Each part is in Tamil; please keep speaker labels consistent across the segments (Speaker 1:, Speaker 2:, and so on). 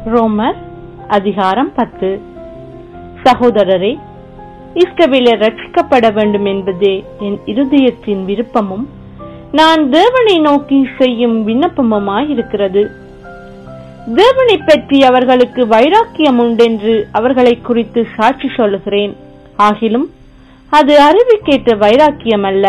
Speaker 1: ரோமர் அதிகாரம் பத்து சகோதரரே இஸ்ரவேலர் ரட்சிக்கப்பட வேண்டும் என்பதே என் இருதயத்தின் விருப்பமும் நான் தேவனை நோக்கி செய்யும் விண்ணப்பமுமாயிருக்கிறது தேவனை பற்றி அவர்களுக்கு வைராக்கியம் உண்டென்று அவர்களை குறித்து சாட்சி சொல்லுகிறேன் ஆகிலும் அது அறிவுக்கேற்ற வைராக்கியம் அல்ல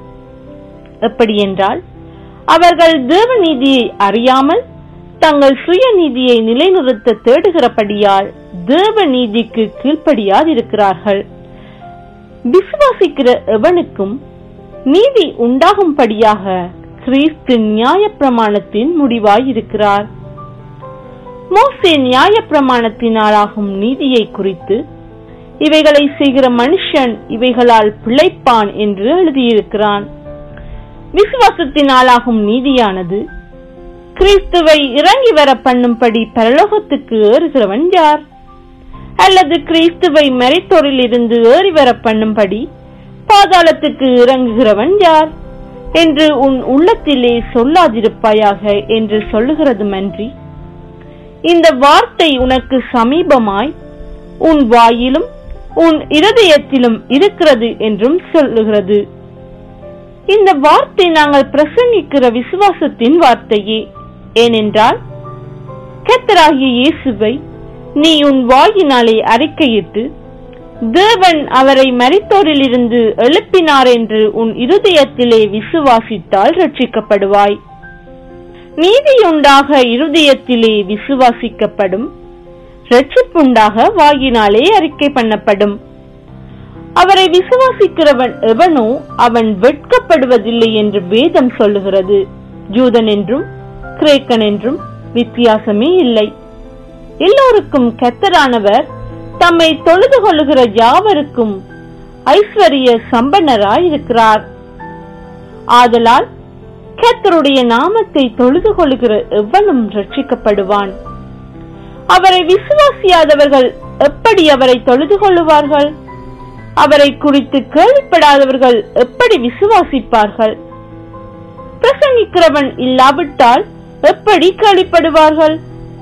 Speaker 1: எப்படி என்றால் அவர்கள் தேவநீதியை அறியாமல் தங்கள் சுயநீதியை நிலைநிறுத்த தேடுகிறபடியால் தேவ நீதிக்கு கீழ்ப்படியாதிருக்கிறார்கள் விசுவாசிக்கிற எவனுக்கும் நீதி உண்டாகும்படியாக கிறிஸ்து நியாய பிரமாணத்தின் முடிவாய் இருக்கிறார் மோசே நியாய பிரமாணத்தினாலாகும் நீதியை குறித்து இவைகளை செய்கிற மனுஷன் இவைகளால் பிழைப்பான் என்று எழுதியிருக்கிறான் விசுவாசத்தினாலாகும் நீதியானது கிறிஸ்துவை இறங்கி வர பண்ணும்படி பரலோகத்துக்கு ஏறுகிறவன் யார் அல்லது கிறிஸ்துவை மறைத்தோரில் இருந்து ஏறி வர பண்ணும்படி பாதாளத்துக்கு இறங்குகிறவன் யார் என்று உன் உள்ளத்திலே சொல்லாதிருப்பாயாக என்று சொல்லுகிறதுமன்றி இந்த வார்த்தை உனக்கு சமீபமாய் உன் வாயிலும் உன் இருதயத்திலும் இருக்கிறது என்றும் சொல்லுகிறது இந்த வார்த்தை நாங்கள் பிரசங்கிக்கிற விசுவாசத்தின் வார்த்தையே ஏனென்றால் கத்தராகிய இயேசுவை நீ உன் வாயினாலே அறிக்கையிட்டு தேவன் அவரை மரித்தோரில் இருந்து எழுப்பினார் என்று உன் இருதயத்திலே விசுவாசித்தால் ரட்சிக்கப்படுவாய் நீதியுண்டாக இருதயத்திலே விசுவாசிக்கப்படும் ரட்சிப்புண்டாக வாயினாலே அறிக்கை பண்ணப்படும் அவரை விசுவாசிக்கிறவன் எவனோ அவன் வெட்கப்படுவதில்லை என்று வேதம் சொல்லுகிறது ஜூதன் என்றும் கிரேக்கன் என்றும் வித்தியாசமே இல்லை எல்லோருக்கும் கத்தரானவர் தம்மை தொழுது கொள்ளுகிற யாவருக்கும் ஐஸ்வர்ய சம்பன்னராயிருக்கிறார் ஆதலால் கத்தருடைய நாமத்தை தொழுது கொள்ளுகிற எவனும் ரட்சிக்கப்படுவான் அவரை விசுவாசியாதவர்கள் எப்படி அவரை தொழுது கொள்ளுவார்கள் அவரை குறித்து கேள்விப்படாதவர்கள் எப்படி விசுவாசிப்பார்கள் பிரசங்கிக்கிறவன் இல்லாவிட்டால் எப்படி கேள்விப்படுவார்கள்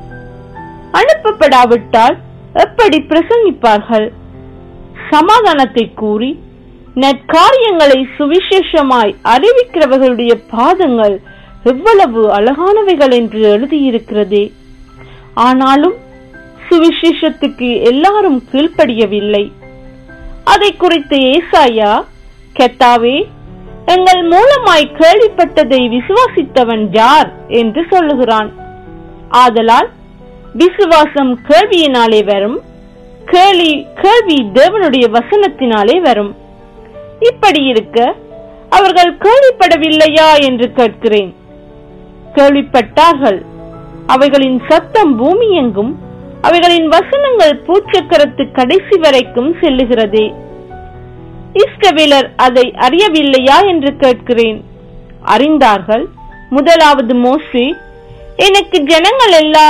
Speaker 1: அனுப்பப்படாவிட்டால் எப்படி பிரசங்கிப்பார்கள் சமாதானத்தை கூறி நற்காரியங்களை சுவிசேஷமாய் அறிவிக்கிறவர்களுடைய பாதங்கள் எவ்வளவு அழகானவைகள் என்று எழுதியிருக்கிறதே ஆனாலும் சுவிசேஷத்துக்கு எல்லாரும் கீழ்ப்படியவில்லை அதை குறித்து ஏசாயா கெத்தாவே எங்கள் மூலமாய் கேள்விப்பட்டதை விசுவாசித்தவன் யார் என்று சொல்லுகிறான் ஆதலால் விசுவாசம் கேள்வியினாலே வரும் கேள்வி கேள்வி தேவனுடைய வசனத்தினாலே வரும் இப்படி இருக்க அவர்கள் கேள்விப்படவில்லையா என்று கேட்கிறேன் கேள்விப்பட்டார்கள் அவைகளின் சத்தம் பூமி எங்கும் அவைகளின் வசனங்கள் பூச்சக்கரத்து கடைசி வரைக்கும் செல்லுகிறதே இஸ்ரவேலர் அதை அறியவில்லையா என்று கேட்கிறேன் அறிந்தார்கள் முதலாவது மோசே எனக்கு ஜனங்கள் எல்லா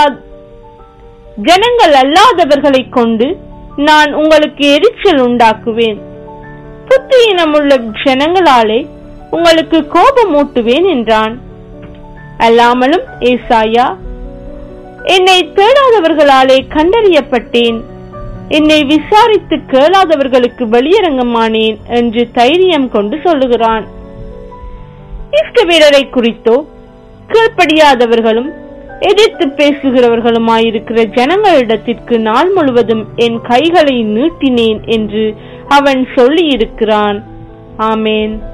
Speaker 1: ஜனங்கள் அல்லாதவர்களை கொண்டு நான் உங்களுக்கு எரிச்சல் உண்டாக்குவேன் புத்தியினமுள்ள ஜனங்களாலே உங்களுக்கு கோபம் ஊட்டுவேன் என்றான் அல்லாமலும் ஏசாயா என்னை தேடாதவர்களாலே கண்டறியப்பட்டேன் என்னை விசாரித்து கேளாதவர்களுக்கு வெளியரங்கமானேன் என்று தைரியம் கொண்டு சொல்லுகிறான் இஷ்டவீரரை குறித்தோ கீழ்ப்படியாதவர்களும் எதிர்த்து பேசுகிறவர்களுமாயிருக்கிற ஜனங்களிடத்திற்கு நாள் முழுவதும் என் கைகளை நீட்டினேன் என்று அவன் சொல்லியிருக்கிறான் ஆமேன்